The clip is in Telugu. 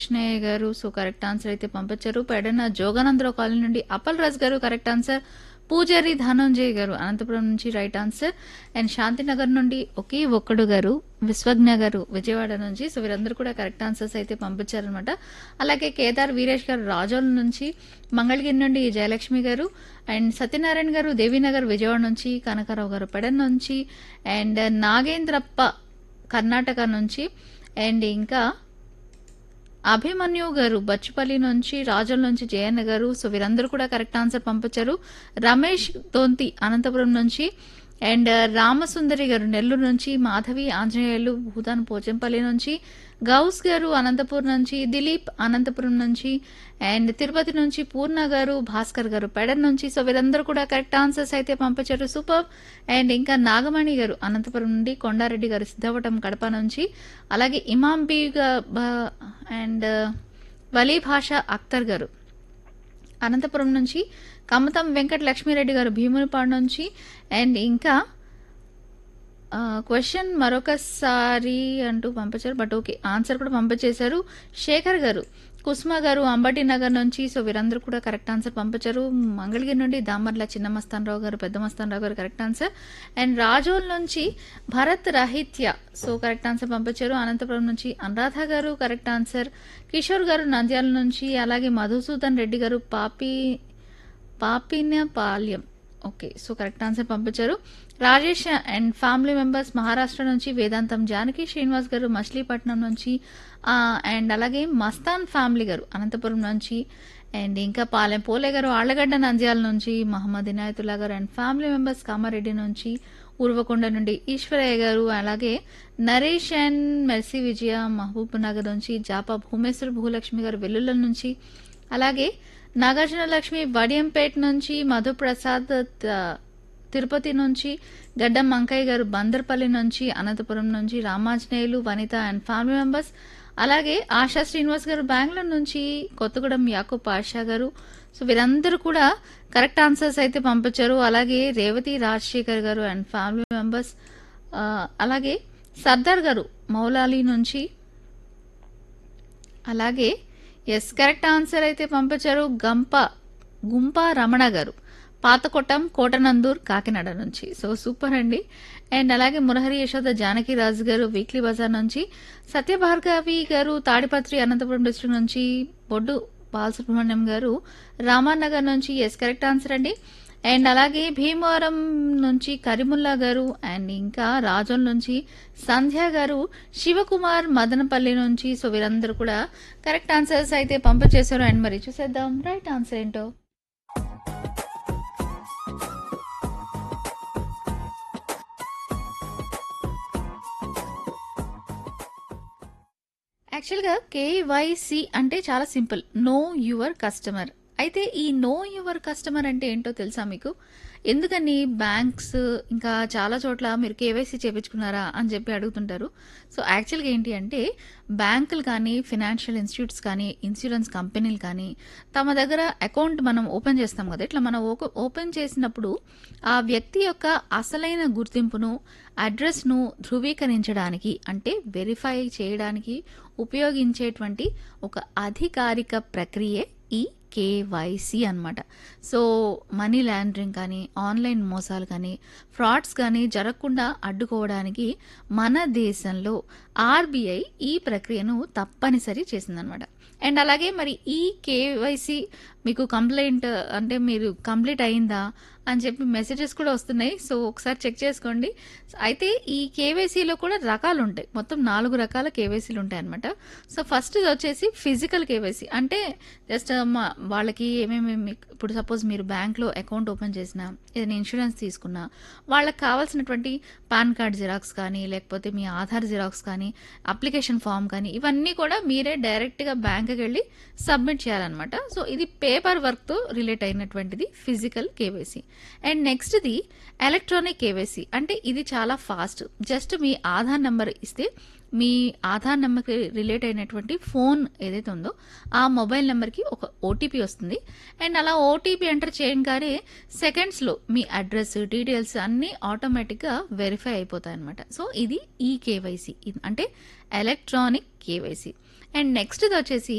కృష్ణయ్య గారు సో కరెక్ట్ ఆన్సర్ అయితే పంపించారు పెడన జోగానందరావు కాలనీ నుండి అపల్ రాజ్ గారు కరెక్ట్ ఆన్సర్ పూజారి ధనంజయ్ గారు అనంతపురం నుంచి రైట్ ఆన్సర్ అండ్ శాంతినగర్ నుండి ఒకే ఒక్కడు గారు విశ్వజ్ఞ గారు విజయవాడ నుంచి సో వీరందరూ కూడా కరెక్ట్ ఆన్సర్స్ అయితే పంపించారనమాట అలాగే కేదార్ వీరేష్ గారు రాజోల్ నుంచి మంగళగిరి నుండి జయలక్ష్మి గారు అండ్ సత్యనారాయణ గారు దేవీనగర్ విజయవాడ నుంచి కనకారావు గారు పెడన్ నుంచి అండ్ నాగేంద్రప్ప కర్ణాటక నుంచి అండ్ ఇంకా అభిమన్యు గారు బచ్చుపల్లి నుంచి రాజుల నుంచి జయన్న గారు సో వీరందరూ కూడా కరెక్ట్ ఆన్సర్ పంపించారు రమేష్ తోంతి అనంతపురం నుంచి అండ్ రామసుందరి గారు నెల్లూరు నుంచి మాధవి ఆంజనేయులు భూతాన్ పోచంపల్లి నుంచి గౌస్ గారు అనంతపురం నుంచి దిలీప్ అనంతపురం నుంచి అండ్ తిరుపతి నుంచి పూర్ణ గారు భాస్కర్ గారు పెడన్ నుంచి సో వీరందరూ కూడా కరెక్ట్ ఆన్సర్స్ అయితే పంపించారు సూపర్ అండ్ ఇంకా నాగమణి గారు అనంతపురం నుండి కొండారెడ్డి గారు సిద్ధవటం కడప నుంచి అలాగే ఇమాం బీ గా- బా- అండ్ వలీ భాష అఖ్తర్ గారు అనంతపురం నుంచి కమతం వెంకట లక్ష్మీరెడ్డి గారు భీమునిపాడు నుంచి అండ్ ఇంకా క్వశ్చన్ మరొకసారి అంటూ పంపించారు బట్ ఓకే ఆన్సర్ కూడా పంపించేశారు శేఖర్ గారు కుస్మా గారు అంబటి నగర్ నుంచి సో వీరందరూ కూడా కరెక్ట్ ఆన్సర్ పంపించారు మంగళగిరి నుండి దామర్ల చిన్న మస్తానరావు గారు పెద్ద మస్తానరావు గారు కరెక్ట్ ఆన్సర్ అండ్ రాజోల్ నుంచి భరత్ రహిత్య సో కరెక్ట్ ఆన్సర్ పంపించారు అనంతపురం నుంచి అనురాధ గారు కరెక్ట్ ఆన్సర్ కిషోర్ గారు నంద్యాల నుంచి అలాగే మధుసూదన్ రెడ్డి గారు పాపి పాపిన్యపాల్యం ఓకే సో కరెక్ట్ ఆన్సర్ పంపించారు Rajesh and family members Maharashtra నుంచి వేదాంతం జానకి శ్రీనివాస్ గారు మచిలీపట్నం నుంచి ఆ, అండ్ అలాగే మస్తాన్ ఫ్యామిలీ గారు అనంతపురం నుంచి అండ్ ఇంకా పాలెం పోలే గారు ఆళ్లగడ్డ నంద్యాల నుంచి మహమ్మద్ ఇనాయతుల్లా గారు అండ్ ఫ్యామిలీ మెంబర్స్ కామారెడ్డి నుంచి ఉర్వకొండ నుండి ఈశ్వరయ్య గారు అలాగే నరేష్ అండ్ మెర్సీ విజయ మహబూబ్ నగర్ నుంచి జాపా భూమేశ్వర భూలక్ష్మి గారు వెల్లుల్ల నుంచి అలాగే నాగార్జున లక్ష్మి వడియంపేట నుంచి మధుప్రసాద్ త- తిరుపతి నుంచి గడ్డం మంకయ్య గారు బందర్పల్లి నుంచి అనంతపురం నుంచి Ramanjaneyulu Vanitha and family members అలాగే ఆశా శ్రీనివాస్ గారు బెంగళూరు నుంచి కొత్తగూడెం యాకూబ్ పాషా గారు సో వీరందరూ కూడా కరెక్ట్ ఆన్సర్స్ అయితే పంపించారు అలాగే రేవతి రాజశేఖర్ గారు అండ్ ఫ్యామిలీ మెంబర్స్ ఆ, అలాగే సర్దార్ గారు మౌలాలి నుంచి అలాగే ఎస్ కరెక్ట్ ఆన్సర్ అయితే పంపించారు గంప గుంప రమణ గారు పాతకొట్టం కోటనందూర్ కాకినాడ నుంచి సో సూపర్ అండి అండ్ అలాగే మురహరి యశోద జానకి రాజు గారు వీక్లీ బజార్ నుంచి సత్యభార్గవి గారు తాడిపత్రి అనంతపురం డిస్ట్రిక్ట్ నుంచి బొడ్డు బాలసుబ్రహ్మణ్యం గారు రామానగర్ నుంచి ఎస్ కరెక్ట్ ఆన్సర్ అండి అండ్ అలాగే భీమవరం నుంచి కరిముల్లా గారు అండ్ ఇంకా రాజోల్ నుంచి సంధ్య గారు శివకుమార్ మదనపల్లి నుంచి సో వీరందరూ కూడా కరెక్ట్ ఆన్సర్స్ అయితే పంపించేశారు అండ్ మరి చూసేద్దాం రైట్ ఆన్సర్ ఏంటో యాక్చువల్గా కేవైసి అంటే చాలా సింపుల్ నో యువర్ కస్టమర్ అయితే ఈ నో యువర్ కస్టమర్ అంటే ఏంటో తెలుసా మీకు ఎందుకని బ్యాంక్స్ ఇంకా చాలా చోట్ల మీరు కేవైసీ చేయించుకున్నారా అని చెప్పి అడుగుతుంటారు సో యాక్చువల్గా ఏంటి అంటే బ్యాంకులు కానీ ఫినాన్షియల్ ఇన్స్టిట్యూట్స్ కానీ ఇన్సూరెన్స్ కంపెనీలు కానీ తమ దగ్గర అకౌంట్ మనం ఓపెన్ చేస్తాం కదా ఇట్లా మనం ఓక- ఓపెన్ చేసినప్పుడు ఆ వ్యక్తి యొక్క అసలైన గుర్తింపును అడ్రస్ను ధృవీకరించడానికి అంటే వెరిఫై చేయడానికి ఉపయోగించేటువంటి ఒక అధికారిక ప్రక్రియే ఈ కేవైసీ అన్నమాట సో మనీ లాండరింగ్ కానీ ఆన్లైన్ మోసాలు కానీ ఫ్రాడ్స్ కానీ జరగకుండా అడ్డుకోవడానికి మన దేశంలో ఆర్బీఐ ఈ ప్రక్రియను తప్పనిసరి చేసిందనమాట అండ్ అలాగే మరి ఈ కేవైసీ మీకు కంప్లైంట్ అంటే మీరు కంప్లీట్ అయిందా అని చెప్పి మెసేజెస్ కూడా వస్తున్నాయి సో ఒకసారి చెక్ చేసుకోండి అయితే ఈ కేవైసీలో కూడా రకాలు ఉంటాయి మొత్తం నాలుగు రకాల కేవైసీలు ఉంటాయి అనమాట సో ఫస్ట్ వచ్చేసి ఫిజికల్ కేవైసీ అంటే జస్ట్ వాళ్ళకి ఏమేమి మీకు- ఇప్పుడు సపోజ్ మీరు బ్యాంక్లో అకౌంట్ ఓపెన్ చేసినా ఏదైనా ఇన్సూరెన్స్ తీసుకున్నా వాళ్ళకి కావాల్సినటువంటి పాన్ కార్డ్ జిరాక్స్ కానీ లేకపోతే మీ ఆధార్ జిరాక్స్ కానీ అప్లికేషన్ ఫామ్ కానీ ఇవన్నీ కూడా మీరే డైరెక్ట్గా బ్యాంక్కి వెళ్ళి సబ్మిట్ చేయాలన్నమాట సో ఇది పేపర్ వర్క్తో రిలేట్ అయినటువంటిది ఫిజికల్ కేవైసీ అండ్ నెక్స్ట్ది ఎలక్ట్రానిక్ కేవైసీ అంటే ఇది చాలా ఫాస్ట్ జస్ట్ మీ ఆధార్ నెంబర్ ఇస్తే మీ ఆధార్ నెంబర్కి రిలేట్ అయినటువంటి ఫోన్ ఏదైతే ఉందో ఆ మొబైల్ నెంబర్కి ఒక ఓటీపీ వస్తుంది అండ్ అలా ఓటీపీ ఎంటర్ చేయగానే సెకండ్స్లో మీ అడ్రస్ డీటెయిల్స్ అన్నీ ఆటోమేటిక్గా వెరిఫై అయిపోతాయి అనమాట సో ఇది ఈ కేవైసీ అంటే ఎలక్ట్రానిక్ కేవైసీ అండ్ నెక్స్ట్‌ది వచ్చేసి